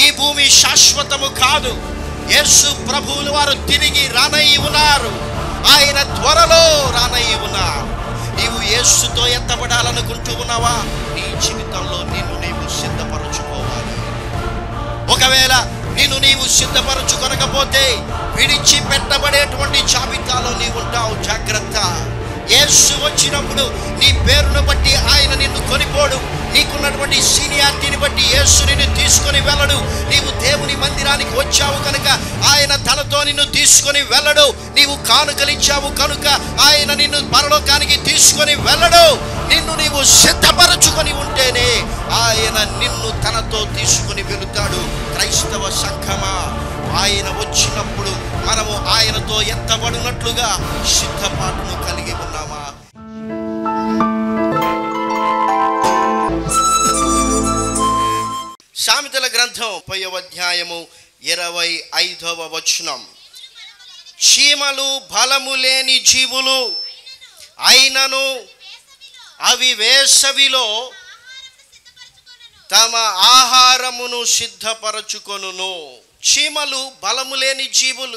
ఈ భూమి శాశ్వతము కాదు యేసు ప్రభువులు వారు తిరిగి రానయ్యి ఉన్నారు ఆయన త్వరలో రానయ్యి ఉన్నారు నీవు యేసుతో ఎత్తబడాలనుకుంటూ ఉన్నావా నీ జీవితంలో నిన్ను నీవు సిద్ధపరచుకోవాలి ఒకవేళ నిన్ను నీవు సిద్ధపరచుకొనకపోతే విడిచి పెట్టబడేటువంటి జాబితాలో నీవు ఉంటావు జాగ్రత్త యేసు వచ్చినప్పుడు నీ పేరును బట్టి ఆయన నిన్ను కొనిపోడు నీకున్నటువంటి సీనియారిటీని బట్టి యేసు నిన్ను తీసుకొని వెళ్ళడు నీవు దేవుని మందిరానికి వచ్చావు కనుక ఆయన తనతో నిన్ను తీసుకొని వెళ్ళడు నీవు కానుకలిచ్చావు కనుక ఆయన నిన్ను పరలోకానికి తీసుకొని వెళ్ళడు నిన్ను నీవు సిద్ధపరచుకొని ఉంటేనే ఆయన నిన్ను తనతో తీసుకొని వెళుతాడు క్రైస్తవ సంఘమా ఆయన వచ్చినప్పుడు మనము ఆయనతో ఎత్తబడినట్లుగా సిద్ధపాటును కలిగి ఉన్నామా సామెతల గ్రంథం పయ్యవ అధ్యాయము ఇరవై ఐదవ వచనం చీమలు బలము లేని జీవులు అయినను అవి వేసవిలో తమ ఆహారమును సిద్ధపరచుకొనును చీమలు బలము లేని జీవులు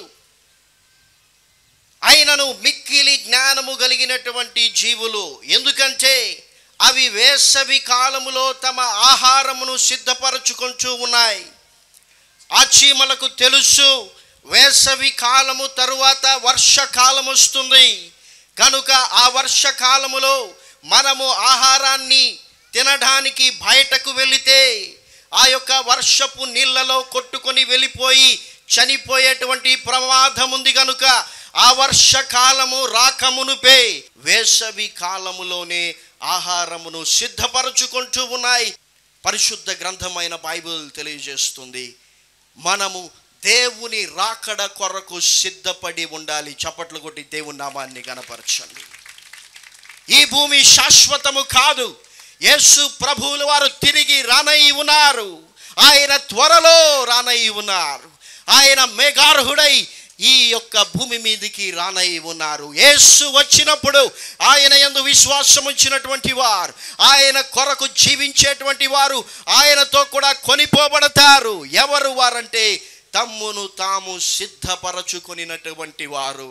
అయినను మిక్కిలి జ్ఞానము కలిగినటువంటి జీవులు ఎందుకంటే అవి వేసవి కాలములో తమ ఆహారమును సిద్ధపరచుకుంటూ ఉన్నాయి ఆ చీమలకు తెలుసు వేసవి కాలము తరువాత వర్షకాలం వస్తుంది కనుక ఆ వర్షకాలములో మనము ఆహారాన్ని తినడానికి బయటకు వెళితే ఆ యొక్క వర్షపు నీళ్లలో కొట్టుకొని వెళ్ళిపోయి చనిపోయేటువంటి ప్రమాదం ఉంది కనుక ఆ వర్షకాలము రాకమునుపే వేసవి కాలములోనే ఆహారమును సిద్ధపరచుకుంటూ ఉన్నాయి పరిశుద్ధ గ్రంథమైన బైబిల్ తెలియజేస్తుంది మనము దేవుని రాకడ కొరకు సిద్ధపడి ఉండాలి చప్పట్లు కొట్టి దేవుని నామాన్ని గనపరచండి ఈ భూమి శాశ్వతము కాదు యేసు ప్రభువులు వారు తిరిగి రానయ్యి ఉన్నారు ఆయన త్వరలో రానయ్యి ఉన్నారు ఆయన మేఘార్హుడై ఈ యొక్క భూమి మీదికి రానయ్యి ఉన్నారు యేసు వచ్చినప్పుడు ఆయన యందు విశ్వాసం ఉంచినటువంటి వారు ఆయన కొరకు జీవించేటువంటి వారు ఆయనతో కూడా కొనిపోబడతారు ఎవరు వారంటే తమ్మును తాము సిద్ధపరచుకొనినటువంటి వారు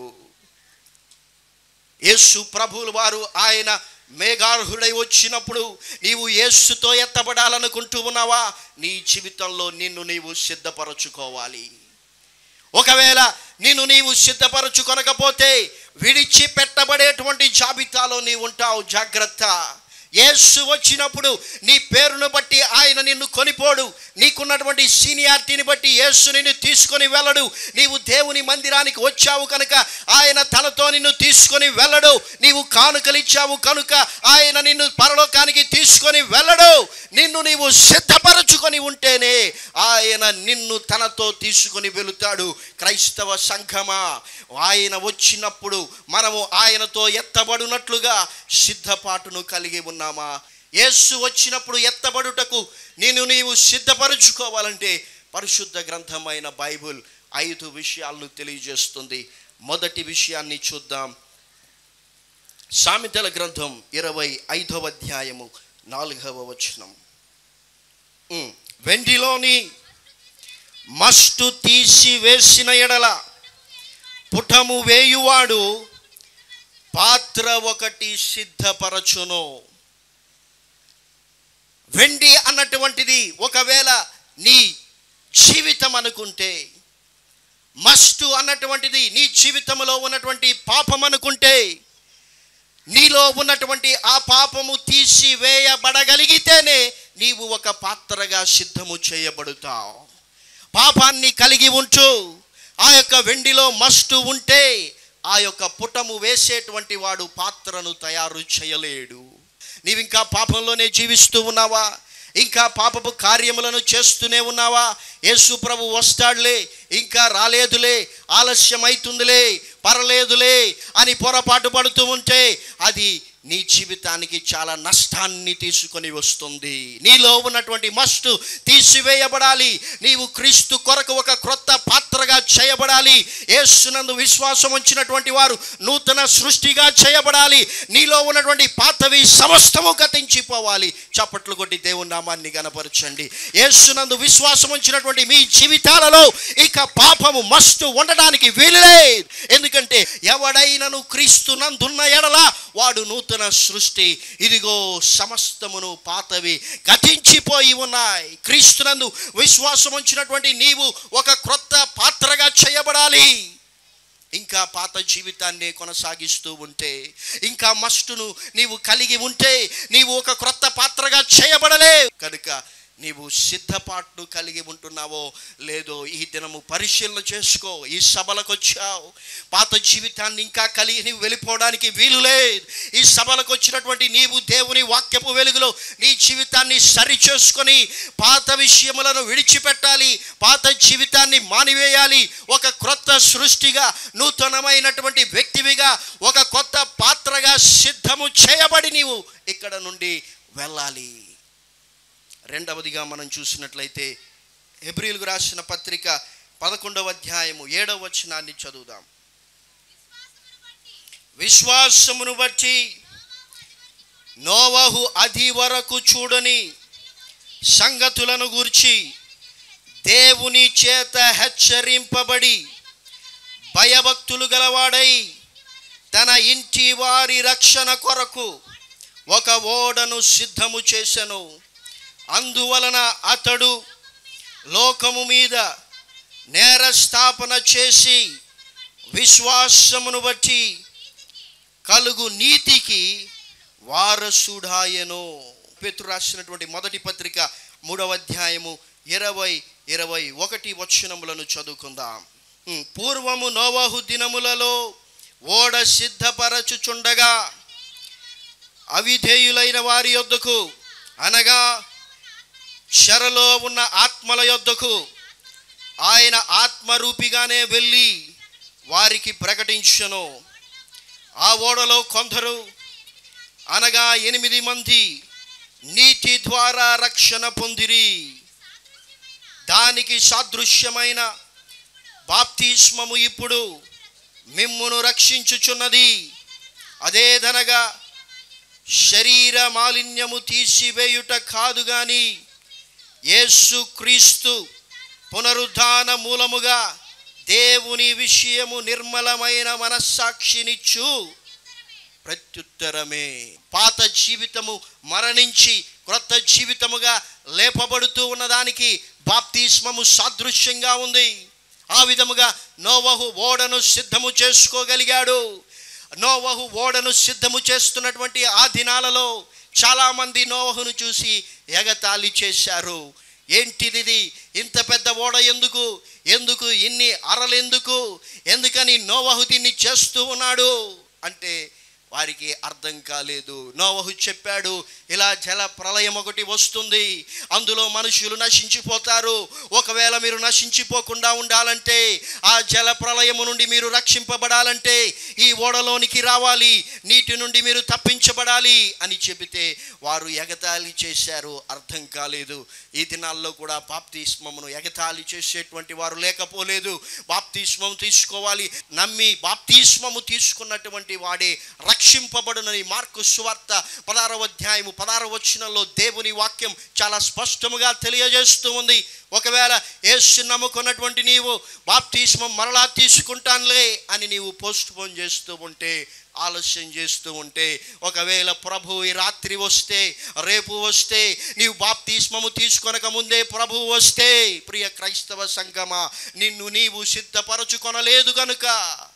యేసు ప్రభువులు వారు ఆయన మేఘార్హుడై వచ్చినప్పుడు నీవు యేసుతో ఎత్తబడాలనుకుంటూ ఉన్నావా నీ జీవితంలో నిన్ను నీవు సిద్ధపరచుకోవాలి ఒకవేళ నిన్ను నీవు సిద్ధపరచుకొనకపోతే విడిచిపెట్టబడేటువంటి జాబితాలో నీవు ఉంటావు జాగ్రత్త యేసు వచ్చినప్పుడు నీ పేరును బట్టి ఆయన నిన్ను కొనిపోడు నీకున్నటువంటి సీనియారిటీని బట్టి యేసు నిన్ను తీసుకొని వెళ్ళడు నీవు దేవుని మందిరానికి వచ్చావు కనుక ఆయన తనతో నిన్ను తీసుకొని వెళ్ళడు నీవు కానుకలు ఇచ్చావు కనుక ఆయన నిన్ను పరలోకానికి తీసుకొని వెళ్ళడు నిన్ను నీవు సిద్ధపరచుకొని ఉంటేనే ఆయన నిన్ను తనతో తీసుకొని వెళుతాడు క్రైస్తవ సంఘమా ఆయన వచ్చినప్పుడు మనము ఆయనతో ఎత్తబడినట్లుగా సిద్ధపాటును కలిగి ఉన్నామా యేసు వచ్చినప్పుడు ఎత్తబడుటకు నేను నీవు సిద్ధపరచుకోవాలంటే పరిశుద్ధ గ్రంథమైన బైబుల్ ఐదు విషయాలను తెలియజేస్తుంది మొదటి విషయాన్ని చూద్దాం సామెతల గ్రంథం ఇరవై ఐదవ అధ్యాయము నాలుగవ వచనం ఉమ్. వెండిలోని మస్టు తీసి వేసిన ఎడల పుటము వేయువాడు పాత్ర ఒకటి సిద్ధపరచును వెండి అన్నటువంటిది ఒకవేళ నీ జీవితం అనుకుంటే మస్టు అన్నటువంటిది నీ జీవితంలో ఉన్నటువంటి పాపం అనుకుంటే నీలో ఉన్నటువంటి ఆ పాపము తీసి వేయబడగలిగితేనే నీవు ఒక పాత్రగా సిద్ధము చేయబడుతావు పాపాన్ని కలిగి ఉంటూ ఆ యొక్క వెండిలో మస్టు ఉంటే ఆ యొక్క పుటము వేసేటువంటి వాడు పాత్రను తయారు చేయలేడు నీవు ఇంకా పాపంలోనే జీవిస్తూ ఉన్నావా ఇంకా పాపపు కార్యములను చేస్తూనే ఉన్నావా యేసు ప్రభు వస్తాడులే ఇంకా రాలేదులే ఆలస్యం అవుతుందిలే పర్లేదులే అని పొరపాటు పడుతూ ఉంటే అది నీ జీవితానికి చాలా నష్టాన్ని తీసుకొని వస్తుంది నీలో ఉన్నటువంటి మస్ట్ తీసివేయబడాలి నీవు క్రీస్తు కొరకు ఒక క్రొత్త పాత్రగా చేయబడాలి యేసునందు విశ్వాసం ఉంచినటువంటి వారు నూతన సృష్టిగా చేయబడాలి నీలో ఉన్నటువంటి పాతవి సమస్తము గతించిపోవాలి చప్పట్లు కొట్టి దేవుని నామాన్ని గనపరచండి యేసునందు విశ్వాసం ఉంచినటువంటి మీ జీవితాలలో ఇక పాపము మస్తు ఉండడానికి వీలులేదు ఎందుకంటే ఎవడైనను క్రీస్తు నందున్న ఎడల వాడు నూతన సృష్టి ఇదిగో సమస్తమును పాతవి గతించిపోయి ఉన్నాయి క్రీస్తునందు విశ్వాసం ఉంచినటువంటి నీవు ఒక క్రొత్త పాత్రగా చేయబడాలి ఇంకా పాత జీవితాన్ని కొనసాగిస్తూ ఉంటే ఇంకా మస్టును నీవు కలిగి ఉంటే నీవు ఒక క్రొత్త పాత్రగా చేయబడలే కనుక నీవు సిద్ధపాటు కలిగి ఉంటున్నావో లేదో ఈ దినము పరిశీలన చేసుకో ఈ సభలకు వచ్చావు పాత జీవితాన్ని ఇంకా కలిగి నీవు వెళ్ళిపోవడానికి వీలు లేదు ఈ సభలకు వచ్చినటువంటి నీవు దేవుని వాక్యపు వెలుగులో నీ జీవితాన్ని సరి చేసుకొని పాత విషయములను విడిచిపెట్టాలి పాత జీవితాన్ని మానివేయాలి ఒక క్రొత్త సృష్టిగా నూతనమైనటువంటి వ్యక్తివిగా ఒక కొత్త పాత్రగా సిద్ధము చేయబడి నీవు ఇక్కడ నుండి వెళ్ళాలి రెండవదిగా మనం చూసినట్లయితే ఎబ్రిల్కు రాసిన పత్రిక పదకొండవ అధ్యాయము ఏడవ వచనాన్ని చదువుదాం విశ్వాసమును బట్టి నోవహు అది వరకు చూడని సంగతులను గూర్చి దేవుని చేత హెచ్చరింపబడి భయభక్తులు గలవాడై తన ఇంటి వారి రక్షణ కొరకు ఒక ఓడను సిద్ధము చేసెను అందువలన అతడు లోకము మీద నేరస్థాపన చేసి విశ్వాసమును బట్టి కలుగు నీతికి వారసుడాయను పేతురు రాసినటువంటి మొదటి పత్రిక మూడవ అధ్యాయము ఇరవై ఇరవై ఒకటి వచనములను చదువుకుందాం ఉమ్, పూర్వము నోవహు దినములలో ఓడ సిద్ధపరచుచుండగా అవిధేయులైన వారి యొద్దకు అనగా చెరలో ఉన్న ఆత్మల యొద్దకు ఆయన ఆత్మరూపిగానే వెళ్ళి వారికి ప్రకటించను ఆ ఓడలో కొందరు అనగా ఎనిమిది మంది నీటి ద్వారా రక్షణ పొందిరి దానికి సాదృశ్యమైన బాప్తిస్మము ఇప్పుడు మిమ్మును రక్షించుచున్నది అదేదనగా శరీర మాలిన్యము తీసివేయుట కాదు గాని యేసు క్రీస్తు పునరుద్ధాన మూలముగా దేవుని విషయము నిర్మలమైన మనస్సాక్షినిచ్చు ప్రత్యుత్తరమే పాత జీవితము మరణించి క్రొత్త జీవితముగా లేపబడుతూ ఉన్నదానికి బాప్తిస్మము సాదృశ్యంగా ఉంది ఆ విధముగా నోవహు ఓడను సిద్ధము చేసుకోగలిగాడు నోవహు ఓడను సిద్ధము చేస్తున్నటువంటి ఆ దినాలలో చాలామంది నోవహును చూసి ఎగతాళి చేశారు ఏంటిది ఇంత పెద్ద ఓడ ఎందుకు ఎందుకు ఇన్ని అరలు ఎందుకు ఎందుకని నోవహు దీన్ని చేస్తూ ఉన్నాడు అంటే వారికి అర్థం కాలేదు నోవహు చెప్పాడు ఇలా జల ప్రళయం ఒకటి వస్తుంది అందులో మనుషులు నశించిపోతారు ఒకవేళ మీరు నశించిపోకుండా ఉండాలంటే ఆ జల ప్రళయము నుండి మీరు రక్షింపబడాలంటే ఈ ఓడలోనికి రావాలి నీటి నుండి మీరు తప్పించబడాలి అని చెబితే వారు ఎగతాళి చేశారు అర్థం కాలేదు ఈ దినాల్లో కూడా బాప్తిస్మమును ఎగతాళి చేసేటువంటి వారు లేకపోలేదు బాప్తిస్మం తీసుకోవాలి నమ్మి బాప్తిస్మము తీసుకున్నటువంటి వాడే రక్షింపబడునని మార్కు సువార్త పదారవ అధ్యాయము పదారవ వచనంలో దేవుని వాక్యం చాలా స్పష్టముగా తెలియజేస్తూ ఉంది ఒకవేళ యేసు నమ్ముకున్నటువంటి నీవు బాప్తిస్మం మరలా తీసుకుంటానులే అని నీవు పోస్ట్ పోన్ చేస్తూ ఉంటే ఆలస్యం చేస్తూ ఉంటే ఒకవేళ ప్రభు ఈ రాత్రి వస్తే రేపు వస్తే నీవు బాప్తిస్మము తీసుకొనక ముందే ప్రభు వస్తే ప్రియ క్రైస్తవ సంగమా నిన్ను నీవు సిద్ధపరచుకొనలేదు గనుక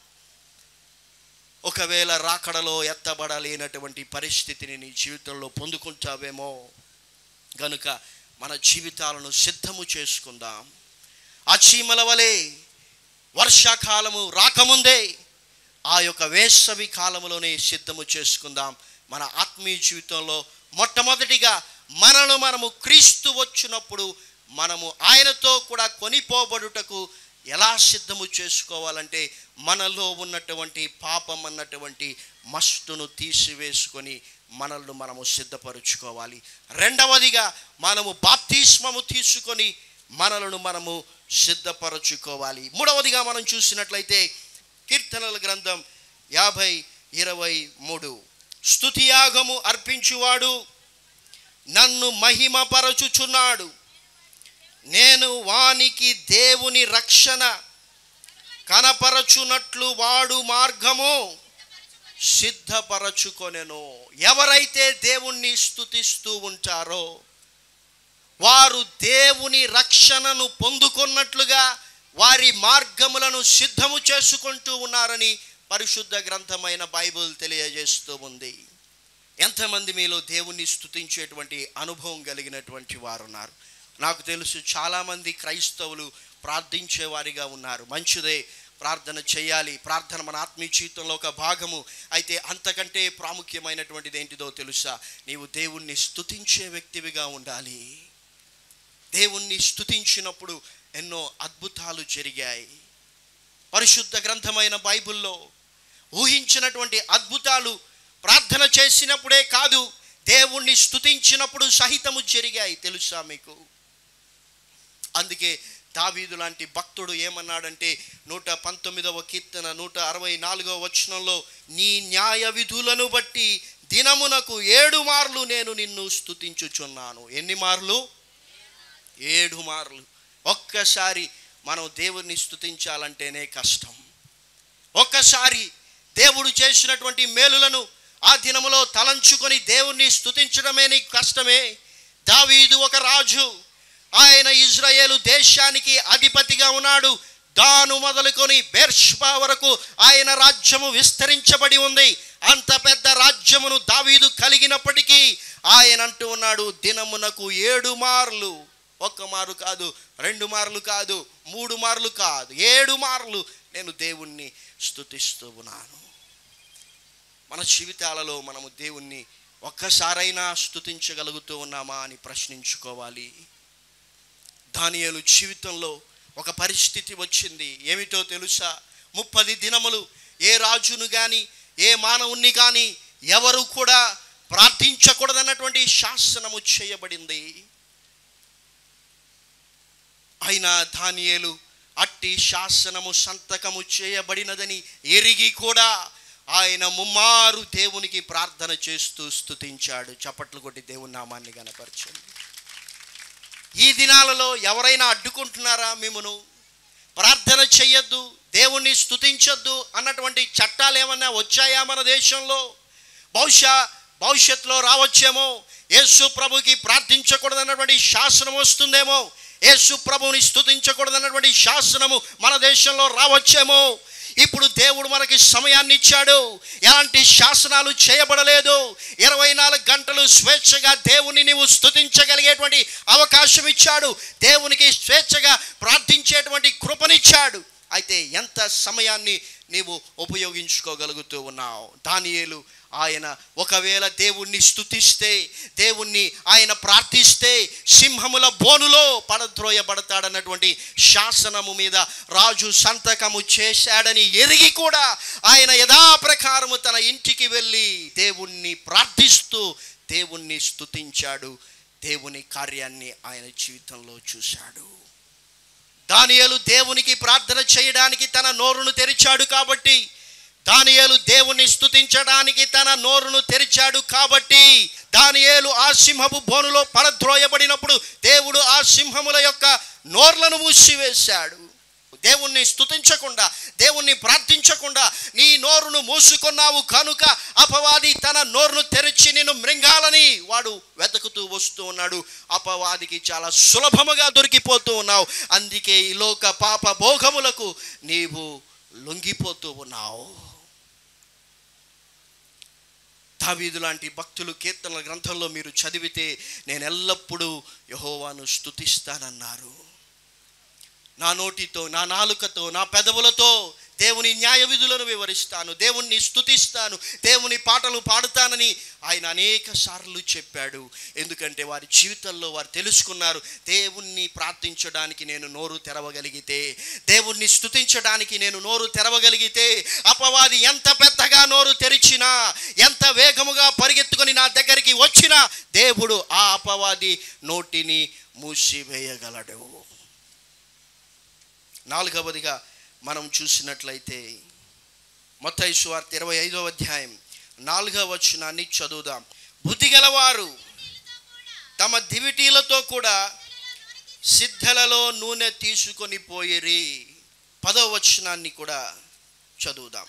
ఒకవేళ రాకడలో ఎత్తబడలేనటువంటి పరిస్థితిని నీ జీవితంలో పొందుకుంటావేమో గనుక మన జీవితాలను సిద్ధము చేసుకుందాం ఆ చీమల వలె వర్షాకాలము రాకముందే ఆ యొక్క వేసవి కాలంలోనే సిద్ధము చేసుకుందాం మన ఆత్మీయ జీవితంలో మొట్టమొదటిగా మనను మనము క్రీస్తు వచ్చినప్పుడు మనము ఆయనతో కూడా కొనిపోబడుటకు ఎలా సిద్ధము చేసుకోవాలంటే మనలో ఉన్నటువంటి పాపం అన్నటువంటి మస్టును తీసివేసుకొని మనల్ని మనము సిద్ధపరుచుకోవాలి రెండవదిగా మనము బాప్తిస్మము తీసుకొని మనలను మనము సిద్ధపరచుకోవాలి మూడవదిగా మనం చూసినట్లయితే కీర్తనల గ్రంథం యాభై ఇరవై మూడు స్తుతియాగము అర్పించువాడు నన్ను మహిమపరచుచున్నాడు నేను వానికి దేవుని రక్షణ కనపరచునట్లు వాడు మార్గము సిద్ధపరచుకొనెను ఎవరైతే దేవుణ్ణి స్తుతిస్తూ ఉంటారో వారు దేవుని రక్షణను పొందుకున్నట్లుగా వారి మార్గములను సిద్ధము చేసుకుంటూ ఉన్నారని పరిశుద్ధ గ్రంథమైన బైబిల్ తెలియజేస్తూ ఉంది ఎంతమంది మీలో దేవుణ్ణి స్తుతించేటువంటి అనుభవం కలిగినటువంటి వారు ఉన్నారు నాకు తెలుసు చాలామంది క్రైస్తవులు ప్రార్థించేవారిగా ఉన్నారు మంచిదే ప్రార్థన చేయాలి ప్రార్థన మన ఆత్మీయ జీవితంలో ఒక భాగము అయితే అంతకంటే ప్రాముఖ్యమైనటువంటిది ఏంటిదో తెలుసా నీవు దేవుణ్ణి స్తుతించే వ్యక్తివిగా ఉండాలి దేవుణ్ణి స్తుతించినప్పుడు ఎన్నో అద్భుతాలు జరిగాయి పరిశుద్ధ గ్రంథమైన బైబిల్లో ఊహించినటువంటి అద్భుతాలు ప్రార్థన చేసినప్పుడే కాదు దేవుణ్ణి స్తుతించినప్పుడు సహితము జరిగాయి తెలుసా మీకు అందుకే దావీదు లాంటి భక్తుడు ఏమన్నాడంటే నూట పంతొమ్మిదవ కీర్తన నూట అరవై నాలుగవ వచనంలో నీ న్యాయ విధులను బట్టి దినమునకు ఏడు మార్లు నేను నిన్ను స్తుతించుచున్నాను ఎన్ని మార్లు ఏడు మార్లు ఒక్కసారి మనం దేవుణ్ణి స్తుతించాలంటేనే కష్టం ఒక్కసారి దేవుడు చేసినటువంటి మేలులను ఆ దినములో తలంచుకొని దేవుణ్ణి స్తుతించడమే నీకు కష్టమే దావీదు ఒక రాజు ఆయన ఇజ్రాయేలు దేశానికి అధిపతిగా ఉన్నాడు దాను మొదలుకొని బెర్ష్బా వరకు ఆయన రాజ్యము విస్తరించబడి ఉంది అంత పెద్ద రాజ్యమును దావీదు కలిగినప్పటికీ ఆయన అంటూ ఉన్నాడు దినమునకు ఏడు మార్లు ఒక్క మారు కాదు రెండు మార్లు కాదు మూడు మార్లు కాదు ఏడు మార్లు నేను దేవుణ్ణి స్తుతిస్తూ ఉన్నాను మన జీవితాలలో మనము దేవుణ్ణి ఒక్కసారైనా స్తుతించగలుగుతూ ఉన్నామా అని ప్రశ్నించుకోవాలి దానియేలు జీవితంలో ఒక పరిస్థితి వచ్చింది ఏమిటో తెలుసా ముప్పది దినములు ఏ రాజును కానీ ఏ మానవుణ్ణి కానీ ఎవరు కూడా ప్రార్థించకూడదన్నటువంటి శాసనము చేయబడింది అయినా దానియేలు అట్టి శాసనము సంతకము చేయబడినదని ఎరిగి కూడా ఆయన ముమ్మారు దేవునికి ప్రార్థన చేస్తూ స్తుతించాడు చప్పట్లు కొట్టి దేవుని నామాన్ని గనపరచండి ఈ దినాలలో ఎవరైనా అడ్డుకుంటున్నారా మిమ్మను ప్రార్థన చెయ్యొద్దు దేవుణ్ణి స్తుతించొద్దు అన్నటువంటి చట్టాలు ఏమన్నా వచ్చాయా మన దేశంలో బహుశా భవిష్యత్తులో రావచ్చేమో యేసు ప్రభుకి ప్రార్థించకూడదన్నటువంటి శాసనం వస్తుందేమో యేసు ప్రభుని స్తుతించకూడదన్నటువంటి శాసనము మన దేశంలో రావచ్చేమో ఇప్పుడు దేవుడు మనకి సమయాన్ని ఇచ్చాడు ఎలాంటి శాసనాలు చేయబడలేదు ఇరవై నాలుగు గంటలు స్వేచ్ఛగా దేవుని నీవు స్తుతించగలిగేటువంటి అవకాశం ఇచ్చాడు దేవునికి స్వేచ్ఛగా ప్రార్థించేటువంటి కృపనిచ్చాడు అయితే ఎంత సమయాన్ని నీవు ఉపయోగించుకోగలుగుతూ ఉన్నావు దానియేలు ఆయన ఒకవేళ దేవుణ్ణి స్తుతిస్తే దేవుణ్ణి ఆయన ప్రార్థిస్తే సింహముల బోనులో పడద్రోయబడతాడన్నటువంటి శాసనము మీద రాజు సంతకము చేశాడని ఎరిగి కూడా ఆయన యథాప్రకారము తన ఇంటికి వెళ్ళి దేవుణ్ణి ప్రార్థిస్తూ దేవుణ్ణి స్తుతించాడు దేవుని కార్యాన్ని ఆయన జీవితంలో చూశాడు దానియేలు దేవునికి ప్రార్థన చేయడానికి తన నోరును తెరిచాడు కాబట్టి దానియేలు దేవుణ్ణి స్తుతించడానికి తన నోరును తెరిచాడు కాబట్టి దానియేలు ఆ సింహపు బోనులో పడద్రోయబడినప్పుడు దేవుడు ఆ సింహముల యొక్క నోర్లను మూసివేశాడు దేవుణ్ణి స్తుతించకుండా దేవుణ్ణి ప్రార్థించకుండా నీ నోరును మూసుకున్నావు కనుక అపవాది తన నోరును తెరిచి నిన్ను మృంగాలని వాడు వెతుకుతూ వస్తూ ఉన్నాడు అపవాదికి చాలా సులభముగా దొరికిపోతూ ఉన్నావు అందుకే ఈ లోక పాప భోగములకు నీవు లొంగిపోతూ ఉన్నావు దావీదు లాంటి భక్తులు కీర్తనల గ్రంథంలో మీరు చదివితే నేను ఎల్లప్పుడూ యహోవాను స్తుతిస్తానన్నారు నా నోటితో నా నాలుకతో నా పెదవులతో దేవుని న్యాయ విధులను వివరిస్తాను దేవుణ్ణి స్తుతిస్తాను దేవుని పాటలు పాడుతానని ఆయన అనేక సార్లు చెప్పాడు ఎందుకంటే వారి జీవితంలో వారు తెలుసుకున్నారు దేవుణ్ణి ప్రార్థించడానికి నేను నోరు తెరవగలిగితే దేవుణ్ణి స్తుతించడానికి నేను నోరు తెరవగలిగితే అపవాది ఎంత పెద్దగా నోరు తెరిచినా ఎంత వేగముగా పరిగెత్తుకొని నా దగ్గరికి వచ్చినా దేవుడు ఆ అపవాది నోటిని మూసివేయగలడు నాలుగవదిగా మనం చూసినట్లయితే మొత్తం సువార్త ఇరవై ఐదవ అధ్యాయం నాలుగవ వచనాన్ని చదువుదాం బుద్ధి గలవారు తమ దివిటీలతో కూడా సిద్ధలలో నూనె తీసుకొని పోయిరి పదవ వచనాన్ని కూడా చదువుదాం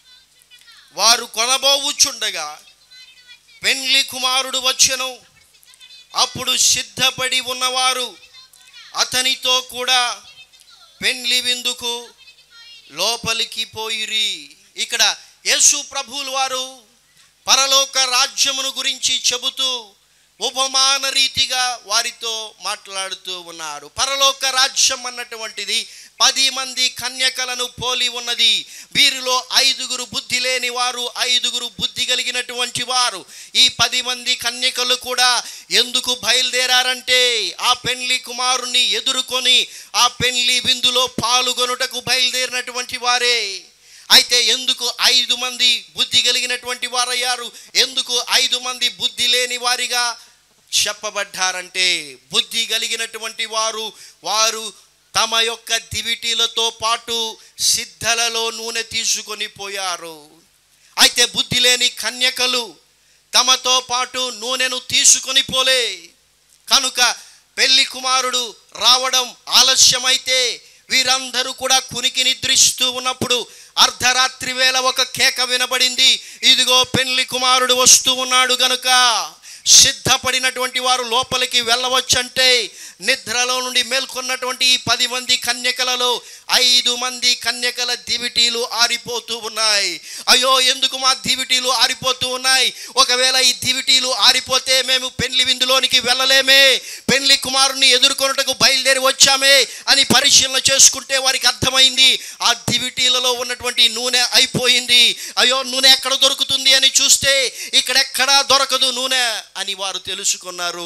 వారు కొనబోవుచుండగా పెండ్లి కుమారుడు వచ్చెను అప్పుడు సిద్ధపడి ఉన్నవారు అతనితో కూడా పెండ్లి విందుకు లోపలికి పోయిరి ఇక్కడ యేసు ప్రభువులు వారు పరలోక రాజ్యమును గురించి చెబుతూ ఉపమాన రీతిగా వారితో మాట్లాడుతూ ఉన్నారు పరలోక రాజ్యం అన్నటువంటిది పది మంది కన్యకలను పోలి ఉన్నది వీరిలో ఐదుగురు బుద్ధి లేని వారు ఐదుగురు బుద్ధి కలిగినటువంటి వారు ఈ పది మంది కన్యకలు కూడా ఎందుకు బయలుదేరారంటే ఆ పెండ్లి కుమారుని ఎదుర్కొని ఆ పెండ్లి విందులో పాల్గొనుటకు బయలుదేరినటువంటి వారే అయితే ఎందుకు ఐదు మంది బుద్ధి కలిగినటువంటి వారయ్యారు ఎందుకు ఐదు మంది బుద్ధి లేని వారిగా చెప్పబడ్డారంటే బుద్ధి కలిగినటువంటి వారు వారు తమ యొక్క దివిటీలతో పాటు సిద్ధలలో నూనె తీసుకొని పోయారు అయితే బుద్ధి లేని కన్యకలు తమతో పాటు నూనెను తీసుకొని పోలే కనుక పెళ్లి కుమారుడు రావడం ఆలస్యమైతే వీరందరూ కూడా కునికి నిద్రిస్తూ ఉన్నప్పుడు అర్ధరాత్రి వేళ ఒక కేక వినబడింది ఇదిగో పెళ్లి కుమారుడు వస్తూ ఉన్నాడు గనుక సిద్ధపడినటువంటి వారు లోపలికి వెళ్ళవచ్చంటే నిద్రలో నుండి మేల్కొన్నటువంటి ఈ పది మంది కన్యకలలో ఐదు మంది కన్యకల దివిటీలు ఆరిపోతూ ఉన్నాయి అయ్యో ఎందుకు మా దివిటీలు ఆరిపోతూ ఉన్నాయి ఒకవేళ ఈ దివిటీలు ఆరిపోతే మేము పెళ్లి విందులోనికి వెళ్ళలేమే పెళ్లి కుమారుని ఎదుర్కొనుటకు బయలుదేరి వచ్చామే అని పరిశీలన చేసుకుంటే వారికి అర్థమైంది ఆ దివిటీలలో ఉన్నటువంటి నూనె అయిపోయింది అయ్యో నూనె ఎక్కడ దొరుకుతుంది అని చూస్తే ఇక్కడెక్కడా దొరకదు నూనె అని వారు తెలుసుకున్నారు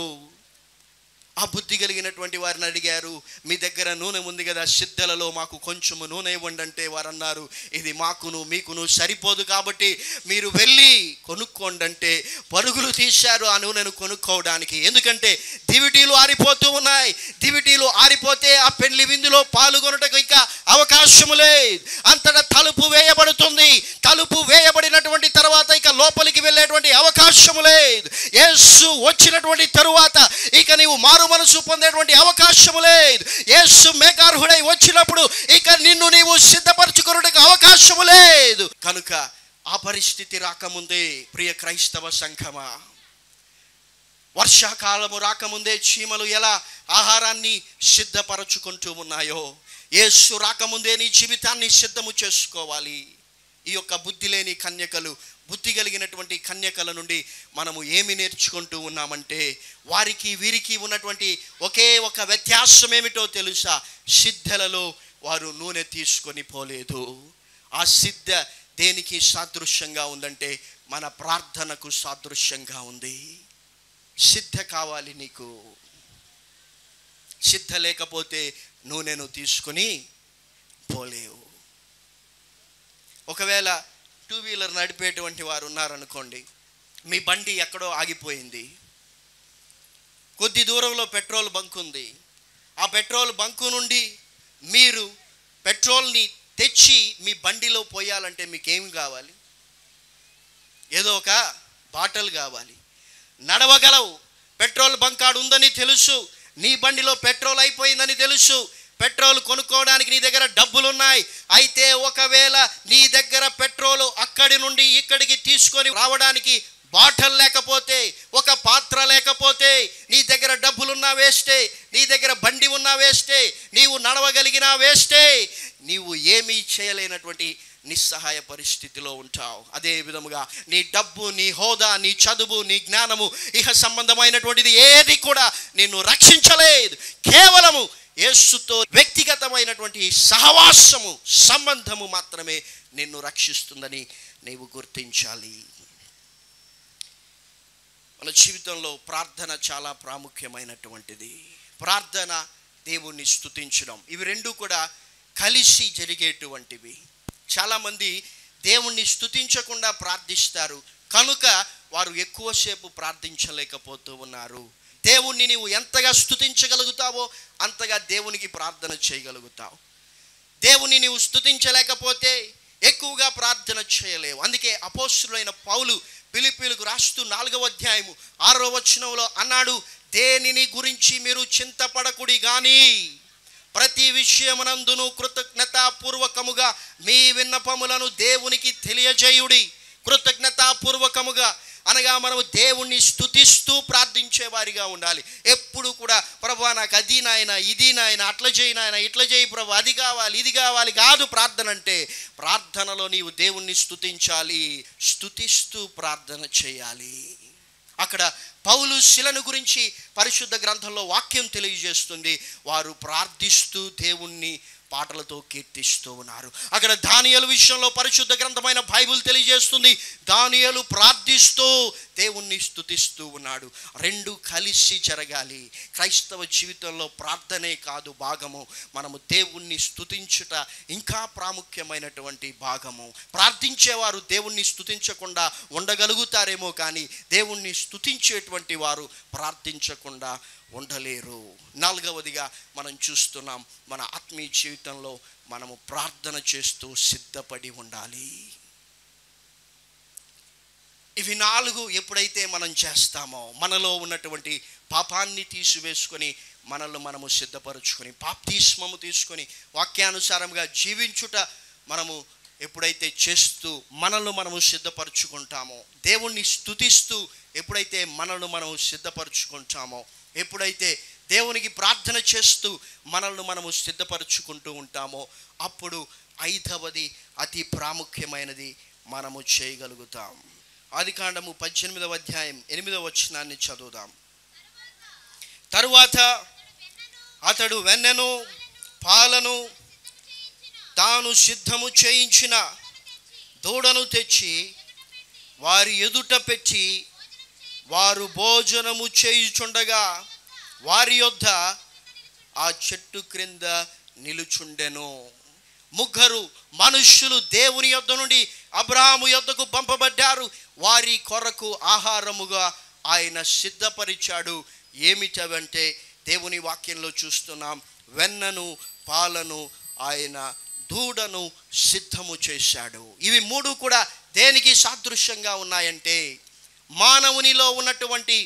ఆ బుద్ధి కలిగినటువంటి వారిని అడిగారు మీ దగ్గర నూనె ఉంది కదా సిద్ధలలో మాకు కొంచెము నూనె ఇవ్వండి అంటే వారు అన్నారు ఇది మాకును మీకును సరిపోదు కాబట్టి మీరు వెళ్ళి కొనుక్కోండి అంటే పరుగులు తీశారు ఆ నూనెను కొనుక్కోవడానికి ఎందుకంటే దివిటీలు ఆరిపోతూ ఉన్నాయి దివిటీలు ఆరిపోతే ఆ పెళ్లి విందులో పాల్గొనటకు ఇంకా అవకాశము లేదు అంతటా తలుపు వేయబడుతుంది తలుపు వేయబడినటువంటి తర్వాత ఇక లోపలికి వెళ్ళేటువంటి అవకాశము లేదు యేసు వచ్చినటువంటి తరువాత ఇక నీవు మారు మనసు పొందేటువంటి అవకాశము లేదు యేసు మేఘార్హుడై వచ్చినప్పుడు ఇక నిన్ను నీవు సిద్ధపరచుకున్నట్టుకు అవకాశము లేదు కనుక ఆ పరిస్థితి రాకముందే ప్రియ క్రైస్తవ సంఘమా వర్షాకాలము రాకముందే చీమలు ఎలా ఆహారాన్ని సిద్ధపరచుకుంటూ ఉన్నాయో యేసు రాకముందే నీ జీవితాన్ని సిద్ధము చేసుకోవాలి ఈ యొక్క బుద్ధి లేని కన్యకలు బుద్ధి కలిగినటువంటి కన్యకల నుండి మనము ఏమి నేర్చుకుంటూ ఉన్నామంటే వారికి వీరికి ఉన్నటువంటి ఒకే ఒక వ్యత్యాసం ఏమిటో తెలుసా సిద్ధలలో వారు నూనె తీసుకొని పోలేదు ఆ సిద్ధ దేనికి సాదృశ్యంగా ఉందంటే మన ప్రార్థనకు సాదృశ్యంగా ఉంది సిద్ధ కావాలి నీకు సిద్ధ లేకపోతే నూనెను తీసుకొని పోలేవు ఒకవేళ టూ వీలర్ నడిపేటువంటి వారు ఉన్నారనుకోండి మీ బండి ఎక్కడో ఆగిపోయింది కొద్ది దూరంలో పెట్రోల్ బంక్ ఉంది ఆ పెట్రోల్ బంకు నుండి మీరు పెట్రోల్ని తెచ్చి మీ బండిలో పోయాలంటే మీకేం కావాలి ఏదో ఒక బాటల్ కావాలి నడవగలవు పెట్రోల్ బంక్ ఆడు ఉందని తెలుసు నీ బండిలో పెట్రోల్ అయిపోయిందని తెలుసు పెట్రోల్ కొనుక్కోవడానికి నీ దగ్గర డబ్బులు ఉన్నాయి అయితే ఒకవేళ నీ దగ్గర పెట్రోల్ అక్కడి నుండి ఇక్కడికి తీసుకొని రావడానికి బాటల్ లేకపోతే ఒక పాత్ర లేకపోతే నీ దగ్గర డబ్బులున్నా వేస్టే నీ దగ్గర బండి ఉన్నా వేస్టే నీవు నడవగలిగినా వేస్టే నీవు ఏమీ చేయలేనటువంటి నిస్సహాయ పరిస్థితిలో ఉంటావు అదే విధముగా నీ డబ్బు నీ హోదా నీ చదువు నీ జ్ఞానము ఇహ సంబంధమైనటువంటిది ఏది కూడా నిన్ను రక్షించలేదు కేవలము యేసుతో వ్యక్తిగతమైనటువంటి సహవాసము సంబంధము మాత్రమే నిన్ను రక్షిస్తుందని నీవు గుర్తించాలి మన జీవితంలో ప్రార్థన చాలా ప్రాముఖ్యమైనటువంటిది ప్రార్థన దేవుణ్ణి స్తుతించడం ఇవి రెండు కూడా కలిసి జరిగేటువంటివి చాలామంది దేవుణ్ణి స్తుతించకుండా ప్రార్థిస్తారు కనుక వారు ఎక్కువసేపు ప్రార్థించలేకపోతూ ఉన్నారు దేవుణ్ణి నీవు ఎంతగా స్తుతించగలుగుతావో అంతగా దేవునికి ప్రార్థన చేయగలుగుతావు దేవుని నీవు స్తుతించలేకపోతే ఎక్కువగా ప్రార్థన చేయలేవు అందుకే అపోస్తులైన పౌలు పిలిపిలకు రాస్తూ నాలుగవ అధ్యాయము ఆరో వచనంలో అన్నాడు దేనిని గురించి మీరు చింతపడకుడి గాని ప్రతి విషయమునందును కృతజ్ఞతాపూర్వకముగా మీ విన్నపములను దేవునికి తెలియజేయుడి కృతజ్ఞతాపూర్వకముగా అనగా మనము దేవుణ్ణి స్తుతిస్తూ ప్రార్థించే వారిగా ఉండాలి ఎప్పుడు కూడా ప్రభా నాకు అది నాయన ఇది నాయన అట్లా చేయి నాయన ఇట్లా చేయి ప్రభు అది కావాలి ఇది కావాలి కాదు ప్రార్థన అంటే ప్రార్థనలో నీవు దేవుణ్ణి స్తుతించాలి స్తుతిస్తూ ప్రార్థన చేయాలి అక్కడ పౌలు శిలను గురించి పరిశుద్ధ గ్రంథంలో వాక్యం తెలియజేస్తుంది వారు ప్రార్థిస్తూ దేవుణ్ణి పాటలతో కీర్తిస్తూ ఉన్నారు అక్కడ దానియలు విషయంలో పరిశుద్ధ గ్రంథమైన బైబిల్ తెలియజేస్తుంది దానియలు ప్రార్థిస్తూ దేవుణ్ణి స్తుతిస్తూ ఉన్నాడు రెండు కలిసి జరగాలి క్రైస్తవ జీవితంలో ప్రార్థనే కాదు భాగము మనము దేవుణ్ణి స్తుతించుట ఇంకా ప్రాముఖ్యమైనటువంటి భాగము ప్రార్థించేవారు దేవుణ్ణి స్తుతించకుండా ఉండగలుగుతారేమో కానీ దేవుణ్ణి స్తుతించేటువంటి వారు ప్రార్థించకుండా ఉండలేరు నాలుగవదిగా మనం చూస్తున్నాం మన ఆత్మీయ జీవితంలో మనము ప్రార్థన చేస్తూ సిద్ధపడి ఉండాలి ఇవి నాలుగు ఎప్పుడైతే మనం చేస్తామో మనలో ఉన్నటువంటి పాపాన్ని తీసివేసుకొని మనల్ని మనము సిద్ధపరచుకొని పాప్తిస్మము తీసుకొని వాక్యానుసారంగా జీవించుట మనము ఎప్పుడైతే చేస్తూ మనల్ని మనము సిద్ధపరచుకుంటామో దేవుణ్ణి స్తుతిస్తూ ఎప్పుడైతే మనల్ని మనము సిద్ధపరచుకుంటామో ఎప్పుడైతే దేవునికి ప్రార్థన చేస్తూ మనల్ని మనము సిద్ధపరచుకుంటూ ఉంటామో అప్పుడు ఐదవది అతి ప్రాముఖ్యమైనది మనము చేయగలుగుతాం ఆదికాండము పద్దెనిమిదవ అధ్యాయం ఎనిమిదవ వచనాన్ని చదువుదాం తరువాత అతడు వెన్నెను పాలను తాను సిద్ధము చేయించిన దూడను తెచ్చి వారి ఎదుట పెట్టి వారు భోజనము చేయుచుండగా వారి యొద్ద ఆ చెట్టు క్రింద నిలుచుండెను ముగ్గురు మనుష్యులు దేవుని యొద్ద నుండి అబ్రాహాము యొద్దకు పంపబడ్డారు వారి కొరకు ఆహారముగా ఆయన సిద్ధపరిచాడు ఏమిటవంటే దేవుని వాక్యంలో చూస్తున్నాం వెన్నను పాలను ఆయన దూడను సిద్ధము చేశాడు ఇవి మూడు కూడా దేనికి సాదృశ్యంగా ఉన్నాయంటే మానవునిలో ఉన్నటువంటి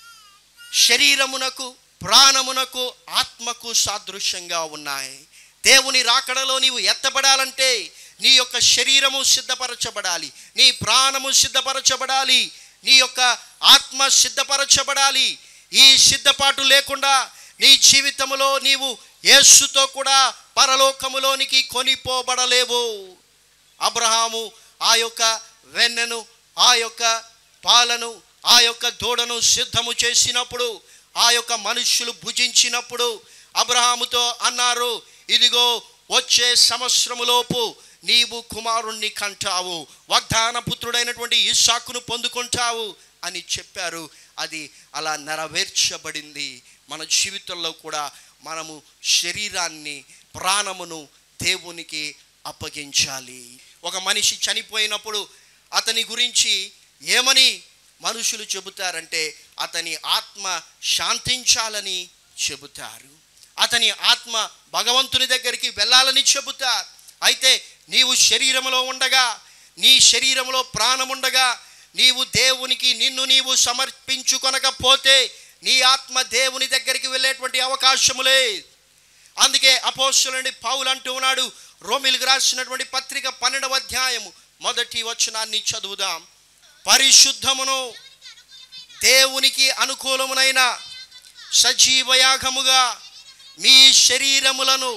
శరీరమునకు ప్రాణమునకు ఆత్మకు సాదృశ్యంగా ఉన్నాయి దేవుని రాకడలో నీవు ఎత్తబడాలంటే నీ యొక్క శరీరము సిద్ధపరచబడాలి నీ ప్రాణము సిద్ధపరచబడాలి నీ యొక్క ఆత్మ సిద్ధపరచబడాలి ఈ సిద్ధపాటు లేకుండా నీ జీవితములో నీవు యేసుతో కూడా పరలోకములోనికి కొనిపోబడలేవు అబ్రహాము ఆ యొక్క వెన్నెను ఆ యొక్క పాలను ఆ యొక్క దూడను సిద్ధము చేసినప్పుడు ఆ యొక్క మనుష్యులు భుజించినప్పుడు అబ్రహాముతో అన్నారు ఇదిగో వచ్చే సంవత్సరములోపు నీవు కుమారుణ్ణి కంటావు వాగ్దాన పుత్రుడైనటువంటి ఇస్సాకును పొందుకుంటావు అని చెప్పారు అది అలా నెరవేర్చబడింది మన జీవితంలో కూడా మనము శరీరాన్ని ప్రాణమును దేవునికి అప్పగించాలి ఒక మనిషి చనిపోయినప్పుడు అతని గురించి ఏమని మనుషులు చెబుతారంటే అతని ఆత్మ శాంతించాలని చెబుతారు అతని ఆత్మ భగవంతుని దగ్గరికి వెళ్ళాలని చెబుతారు అయితే నీవు శరీరంలో ఉండగా నీ శరీరంలో ప్రాణముండగా నీవు దేవునికి నిన్ను నీవు సమర్పించుకొనకపోతే నీ ఆత్మ దేవుని దగ్గరికి వెళ్ళేటువంటి అవకాశము లేదు అందుకే అపోస్తులని పౌలు అంటూ ఉన్నాడు రోమిల్కి రాసినటువంటి పత్రిక పన్నెండవ అధ్యాయము మొదటి వచనాన్ని చదువుదాం పరిశుద్ధమును దేవునికి అనుకూలమునైన సజీవయాగముగా మీ శరీరములను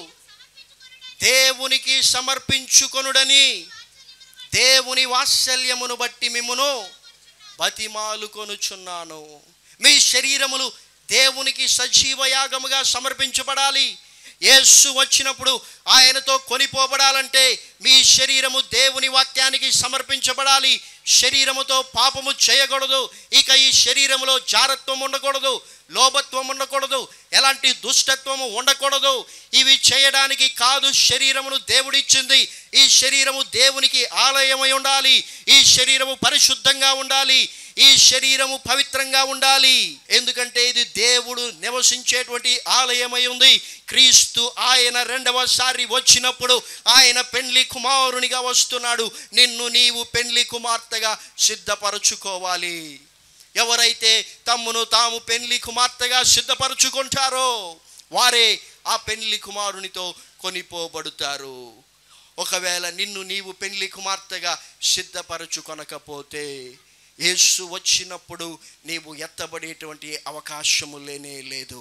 దేవునికి సమర్పించుకొనుడని దేవుని వాత్సల్యమును బట్టి మిమ్మును బతిమాలు కొనుచున్నాను మీ శరీరములు దేవునికి సజీవ యాగముగా సమర్పించబడాలి యేసు వచ్చినప్పుడు ఆయనతో కొనిపోబడాలంటే మీ శరీరము దేవుని వాక్యానికి సమర్పించబడాలి శరీరముతో పాపము చేయకూడదు ఇక ఈ శరీరములో జారత్వం ఉండకూడదు లోభత్వం ఉండకూడదు ఎలాంటి దుష్టత్వము ఉండకూడదు ఇవి చేయడానికి కాదు శరీరమును దేవుడిచ్చింది ఈ శరీరము దేవునికి ఆలయమై ఉండాలి ఈ శరీరము పరిశుద్ధంగా ఉండాలి ఈ శరీరము పవిత్రంగా ఉండాలి ఎందుకంటే ఇది దేవుడు నివసించేటువంటి ఆలయమై ఉంది క్రీస్తు ఆయన రెండవసారి వచ్చినప్పుడు ఆయన పెండ్లి కుమారునిగా వస్తున్నాడు నిన్ను నీవు పెండ్లి కుమార్తెగా సిద్ధపరచుకోవాలి ఎవరైతే తమ్మును తాము పెండ్లి కుమార్తెగా సిద్ధపరచుకుంటారో వారే ఆ పెండ్లి కుమారునితో కొనిపోబడుతారు ఒకవేళ నిన్ను నీవు పెండ్లి కుమార్తెగా సిద్ధపరచుకొనకపోతే యేసు వచ్చినప్పుడు నీవు ఎత్తబడేటువంటి అవకాశము లేనే లేదు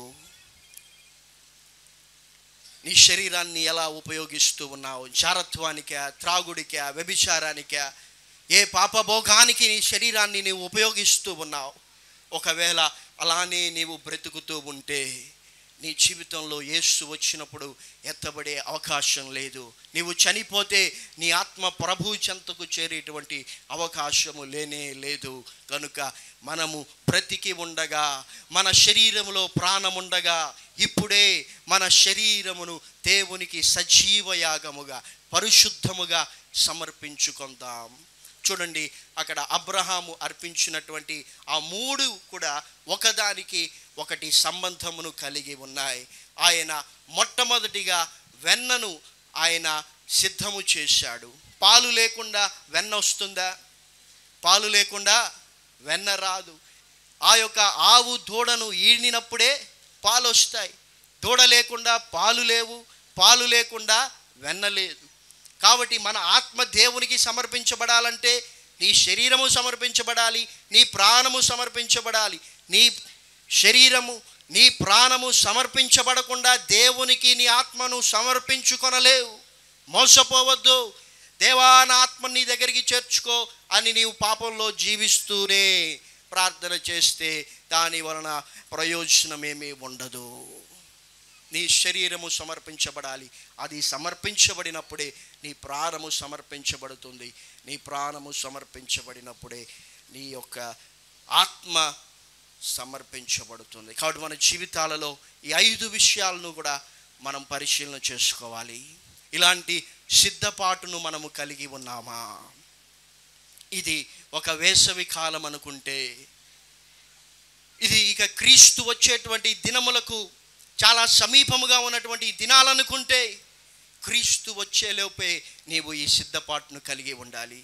నీ శరీరాన్ని ఎలా ఉపయోగిస్తూ ఉన్నావు జారత్వానికా త్రాగుడికా వ్యభిచారానికా ఏ పాపభోగానికి నీ శరీరాన్ని నీవు ఉపయోగిస్తూ ఉన్నావు ఒకవేళ అలానే నీవు బ్రతుకుతూ ఉంటే నీ జీవితంలో యేసు వచ్చినప్పుడు ఎత్తబడే అవకాశం లేదు నీవు చనిపోతే నీ ఆత్మ ప్రభు చెంతకు చేరేటువంటి అవకాశము లేనే లేదు కనుక మనము బ్రతికి ఉండగా మన శరీరములో ప్రాణముండగా ఇప్పుడే మన శరీరమును దేవునికి సజీవ యాగముగా పరిశుద్ధముగా సమర్పించుకుందాం చూడండి అక్కడ అబ్రహాము అర్పించినటువంటి ఆ మూడు కూడా ఒకదానికి ఒకటి సంబంధమును కలిగి ఉన్నాయి ఆయన మొట్టమొదటిగా వెన్నను ఆయన సిద్ధము చేశాడు పాలు లేకుండా వెన్న వస్తుందా పాలు లేకుండా వెన్న రాదు ఆ యొక్క ఆవు దూడను ఈడినప్పుడే పాలు వస్తాయి దూడ లేకుండా పాలు లేవు పాలు లేకుండా వెన్న లేదు కాబట్టి మన ఆత్మ దేవునికి సమర్పించబడాలంటే నీ శరీరము సమర్పించబడాలి నీ ప్రాణము సమర్పించబడాలి నీ శరీరము నీ ప్రాణము సమర్పించబడకుండా దేవునికి నీ ఆత్మను సమర్పించుకొనలేవు మోసపోవద్దు దేవా నా ఆత్మ నీ దగ్గరికి చేర్చుకో అని నీవు పాపంలో జీవిస్తూనే ప్రార్థన చేస్తే దాని వలన ప్రయోజనమేమీ ఉండదు నీ శరీరము సమర్పించబడాలి అది సమర్పించబడినప్పుడే నీ ప్రాణము సమర్పించబడుతుంది నీ ప్రాణము సమర్పించబడినప్పుడే నీ యొక్క ఆత్మ సమర్పించబడుతుంది కాబట్టి మన జీవితాలలో ఈ ఐదు విషయాలను కూడా మనం పరిశీలన చేసుకోవాలి ఇలాంటి సిద్ధపాటును మనము కలిగి ఉన్నామా ఇది ఒక వేసవి కాలం అనుకుంటే ఇది ఇక క్రీస్తు వచ్చేటువంటి దినములకు చాలా సమీపముగా ఉన్నటువంటి ఈ దినాలనుకుంటే క్రీస్తు వచ్చేలోపే నీవు ఈ సిద్ధపాటును కలిగి ఉండాలి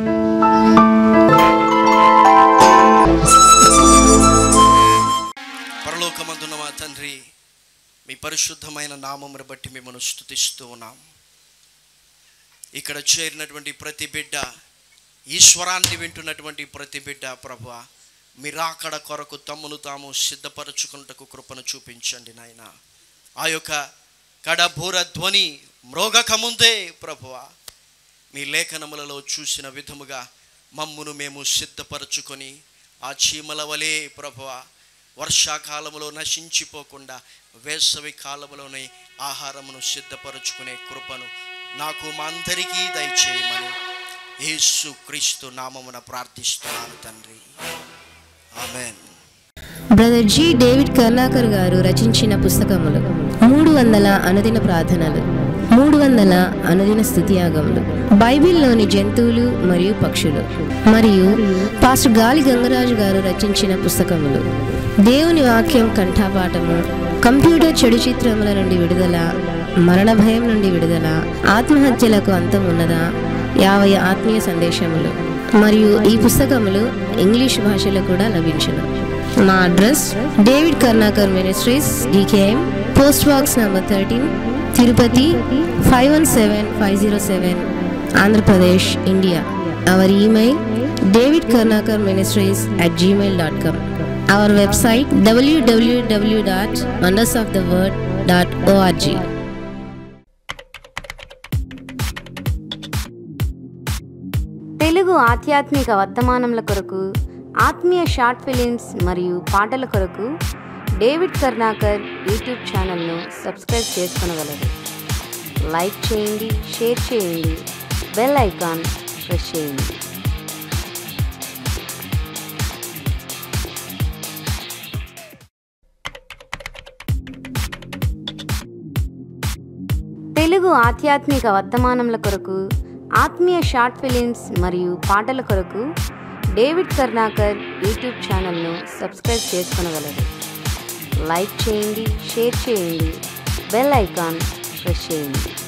పరలోకమందున్న మా తండ్రి మీ పరిశుద్ధమైన నామమును బట్టి మిమ్మల్ని స్థుతిస్తూ ఉన్నాం ఇక్కడ చేరినటువంటి ప్రతి బిడ్డ ఈశ్వరాన్ని వింటున్నటువంటి ప్రతి బిడ్డ ప్రభు మీరాకడ కొరకు తమ్మును తాము సిద్ధపరచుకున్నటకు కృపను చూపించండి నాయన ఆ యొక్క కడబూర ధ్వని మ్రోగక ముందే ప్రభువ మీ లేఖనములలో చూసిన విధముగా మమ్మును మేము సిద్ధపరచుకొని ఆ చీమల వలె ప్రభువ వర్షాకాలములో నశించిపోకుండా వేసవి కాలములోనే ఆహారమును సిద్ధపరచుకునే కృపను నాకు మా అందరికీ దయచేయమని యేసు క్రీస్తు నామమున ప్రార్థిస్తున్నాను తండ్రి amen brother G David Karnakar గారు రచించిన పుస్తకములు మూడు వందల అనుదిన ప్రార్థనలు మూడు వందల అనుదిన స్థుతియాగములు బైబిల్లోని జంతువులు మరియు పక్షులు మరియు పాస్టర్ గాలి గంగరాజు గారు రచించిన పుస్తకములు దేవుని వాక్యం కంఠపాఠము కంప్యూటర్ చెడు చిత్రముల నుండి విడుదల మరణ భయం నుండి విడుదల ఆత్మహత్యలకు అంతం ఉన్నదా యాభై ఆత్మీయ సందేశములు మరియు ఈ పుస్తకములు ఇంగ్లీష్ భాషలో కూడా లభించును మా address David Karunakar ministries DKM post box number thirteen Tirupati five one seven five zero seven Andhra Pradesh India our email David Karunakar ministries at Gmail dot com our website WWW dot wonders of the word dot ORG Telugu ఆధ్యాత్మిక వర్తమానముల కొరకు ఆత్మీయ short films మరియు పాటల కొరకు David Karnakar YouTube ఛానల్ను subscribe చేసుకొనగలరు like చేయండి share చేయండి బెల్ ఐకాన్ ప్రెస్ చేయండి తెలుగు ఆధ్యాత్మిక వర్తమానముల కొరకు ఆత్మీయ షార్ట్ ఫిలిమ్స్ మరియు పాటల కొరకు డేవిడ్ కర్ణాకర్ యూట్యూబ్ ఛానల్ను సబ్స్క్రైబ్ చేసుకొనగలరు లైక్ చేయండి షేర్ చేయండి బెల్ ఐకాన్ ప్రెస్ చేయండి